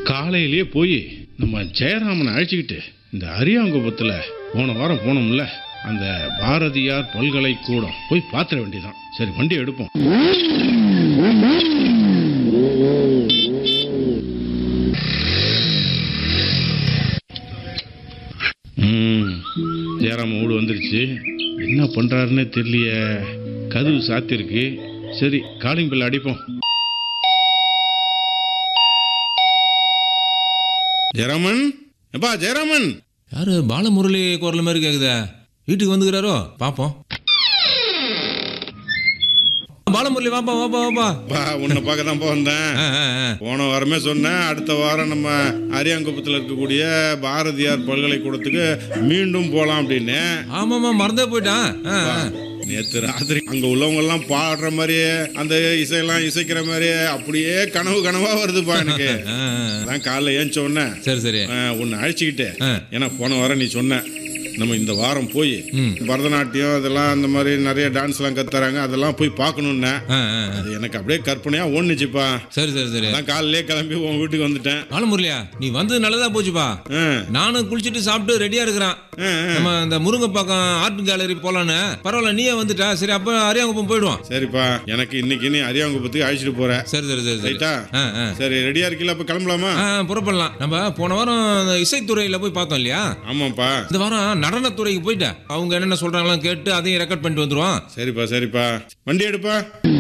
காலையிலேயே போய் நம்ம ஜெயராமனை அழைச்சிக்கிட்டு இந்த அரியாங்குப்பத்தில் போன வாரம் போனோம்ல அந்த பாரதியார் பல்கலைக்கூடம் போய் பார்த்துட வேண்டியதான் சரி வண்டி எடுப்போம் ம் ஜெயராம வீடு வந்துருச்சு என்ன பண்ணுறாருன்னே தெரியலையே கதவு சாத்திருக்கு சரி காலிங் பில் அடிப்போம் ஜெயராமன் எப்பா ஜெயராமன் யாரு பாலமுரளி குரல் மாதிரி கேக்குதே வீட்டுக்கு வந்துக்கிறாரோ பாப்போம் பாலமுரளி வாப்பா வாப்பா வாப்பா பா உன்னை பார்க்க தான் வந்தேன் ஆ, ஆ, ஆ. போன வாரமே சொன்னேன் அடுத்த வாரம் நம்ம அரியாங்குப்பத்தில் இருக்கக்கூடிய பாரதியார் பல்கலைக்கூடத்துக்கு மீண்டும் போகலாம் அப்படின்னு ஆமாமா மறந்தே போயிட்டான் ஆ, ஆ. நேற்று ராத்திரி அங்க உள்ளவங்க எல்லாம் பாடுற மாதிரியே அந்த இசையெல்லாம் இசைக்கிற மாதிரியே அப்படியே கனவு கனவா வருதுப்பா எனக்கு ஆ, ஆ. அதான் காலைல ஏஞ்ச உடனே சரி சரி உன்னை அழைச்சிக்கிட்டு ஆ. ஏன்னா போன வாரம் நீ சொன்ன நம்ம இந்த வாரம் போய் ம். பரதநாட்டியம் அதெல்லாம் அந்த மாதிரி நிறைய டான்ஸ்லாம் கத்துறாங்க அதெல்லாம் போய் பார்க்கணுன்னே ஆ, ஆ, ஆ. அது எனக்கு அப்படியே கற்பனையா ஓடுனுச்சுப்பா சரி சரி சரி அதான் காலையிலே கிளம்பி உன் வீட்டுக்கு வந்துட்டேன் பாலமுரளியா நீ வந்தது நல்லதா போச்சுப்பா ஆ, நானும் குளிச்சுட்டு சாப்பிட்டு ரெடியா இருக்கிறான் ஆ, ஆ. நம்ம இந்த முருங்கைப்பாக்கம் ஆர்ட் கேலரி போலான்னு பரவாயில்ல நீயே வந்துட்டா சரி அப்ப அரியாங்குப்பம் போயிடுவோம் சரிப்பா எனக்கு இன்னைக்கு நீ அரியாங்குப்பத்துக்கு அழைச்சிட்டு போற சரி சரி சரி சரி ரைட்டா ஆ, ஆ. சரி ரெடியா இருக்கீங்களா அப்ப கிளம்பலாமா ஆ, புறப்படலாம் நம்ம போன வாரம் அந்த இசைத்துறையில போய் பார்த்தோம் இல்லையா ஆமாப்பா இந்த வாரம் நடனத்துறைக்கு போயிட்டு அவங்க என்னென்ன சொல்றாங்களோ கேட்டு அதையும் ரெக்கார்ட் பண்ணிட்டு வந்துருவோம் சரிப்பா சரிப்பா வண்டி எடுப்பா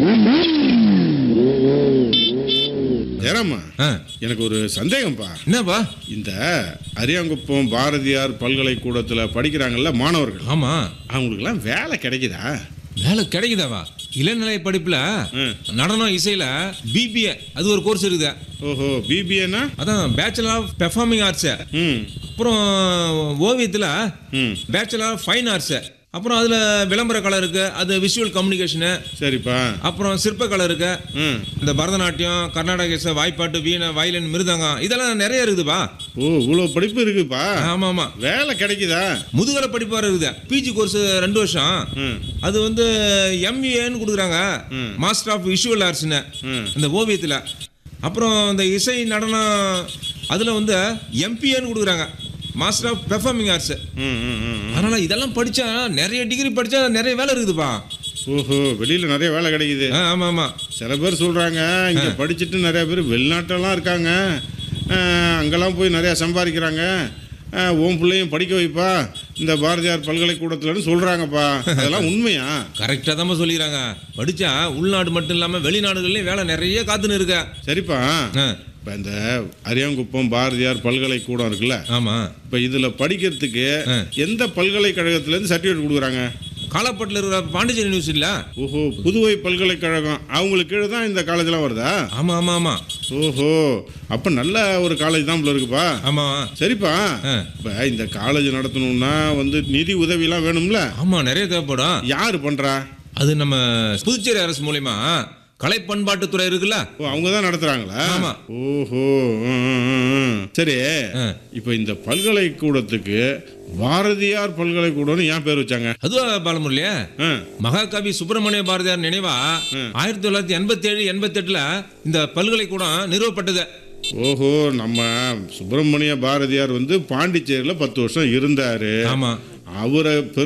ஜெயராமா ஆ, எனக்கு ஒரு சந்தேகம்ப்பா என்னப்பா இந்த அரியாங்குப்பம் பாரதியார் பல்கலைக்கூடத்தில் படிக்கிறாங்கல்ல மாணவர்கள் ஆமா அவங்களுக்கெல்லாம் வேலை கிடைக்குதா வேலை கிடைக்குதாவா இளநிலை படிப்புல ம். நடனம் இசையில பிபிஏ அது ஒரு கோர்ஸ் இருக்குது ஓஹோ பிபிஏனா அதான் பேச்சுலர் ஆஃப் பெர்ஃபார்மிங் ஆர்ட்ஸ் ம் அப்புறம் ஓவியத்துல ம் பேச்சுலர் ஆஃப் ஃபைன் ஆர்ட்ஸ் அப்புறம் அதுல விளம்பர கலை இருக்கு அது விஷுவல் கம்யூனிகேஷனு சரிப்பா அப்புறம் சிற்பக்கலை இருக்கு ம் இந்த பரதநாட்டியம் கர்நாடக இசை வாய்ப்பாட்டு வீணை வயலின் மிருதங்கம் இதெல்லாம் நிறைய இருக்குதுப்பா ஓ இவ்வளோ படிப்பு இருக்குப்பா ஆமா ஆமா வேலை கிடைக்குதா முதுகலை படிப்பு வர இருக்குது பிஜி கோர்ஸ் ரெண்டு வருஷம் ம் அது வந்து எம்ஏன்னு கொடுக்குறாங்க ம். மாஸ்டர் ஆஃப் விஷுவல் ஆர்ட்ஸ்னு ம் இந்த ஓவியத்தில் அப்புறம் இந்த இசை நடனம் அதில் வந்து எம்பிஏன்னு கொடுக்குறாங்க மாஸ்டர் ஆஃப் பெர்ஃபார்மிங் ஆர்ட்ஸ் ம் ம் ம் அதனால இதெல்லாம் படிச்சா நிறைய டிகிரி படிச்சா நிறைய வேலை இருக்குதுப்பா ஓஹோ வெளியில் நிறைய வேலை கிடைக்குது ஆ, ஆமா ஆமா சில பேர் சொல்கிறாங்க இங்கே படிச்சுட்டு நிறைய பேர் வெளிநாட்டெல்லாம் இருக்காங்க அஹ், அங்கெல்லாம் போய் நிறையா சம்பாதிக்கிறாங்க அஹ், உன் பிள்ளையும் படிக்க வைப்பா இந்த பாரதியார் பல்கலைக்கூடத்துலன்னு சொல்கிறாங்கப்பா அதெல்லாம் உண்மையா கரெக்டாக தான் சொல்லிக்கிறாங்க படிச்சா உள்நாடு மட்டும் இல்லாமல் வெளிநாடுகள்லையும் வேலை நிறைய காத்துன்னு இருக்க சரிப்பா ஆ, இப்போ இந்த அரியாங்குப்பம் பாரதியார் பல்கலைக்கூடம் இருக்குல்ல ஆமா இப்போ இதில் படிக்கிறதுக்கு ஆ. எந்த பல்கலைக்கழகத்துலேருந்து சர்டிஃபிகேட் கொடுக்குறாங்க காலப்பட்டில் இருக்கிற பாண்டிச்சேரி யூனிவர்சிட்டியில் ஓஹோ புதுவை பல்கலைக்கழகம் அவங்களுக்கு கீழே தான் இந்த காலேஜ்லாம் வருதா ஆமா ஆமா ஆமா ஓஹோ அப்போ நல்ல ஒரு காலேஜ் தான் போல இருக்குப்பா ஆமா சரிப்பா ஆ. இப்போ இந்த காலேஜ் நடத்தணும்னா வந்து நிதி உதவிலாம் வேணும்ல ஆமா நிறைய தேவைப்படும் யார் பண்ணுறா அது நம்ம புதுச்சேரி அரசு மூலியமா கலை பண்பாட்டுத்துறை இருக்குல்ல ஓ அவங்க தான் நடத்துகிறாங்களா ஆமா. ஓஹோ ம், ம், ம், ம். சரி ஆ. இப்போ இந்த பல்கலைக்கூடத்துக்கு பாரதியார் பல்கலைக்கூடம்னு ஏன் பேர் வச்சாங்க அதுவா பாலமுரளியா ஆ மகாகவி சுப்பிரமணிய பாரதியார் நினைவா ஆயிரத்தி தொள்ளாயிரத்தி எண்பத்தி ஏழு எண்பத்தி எட்டுல இந்த பல்கலைக்கூடம் நிறுவப்பட்டது ஓஹோ நம்ம சுப்பிரமணிய பாரதியார் வந்து பாண்டிச்சேரியில் பத்து வருஷம் இருந்தாரு ஆமா அவரை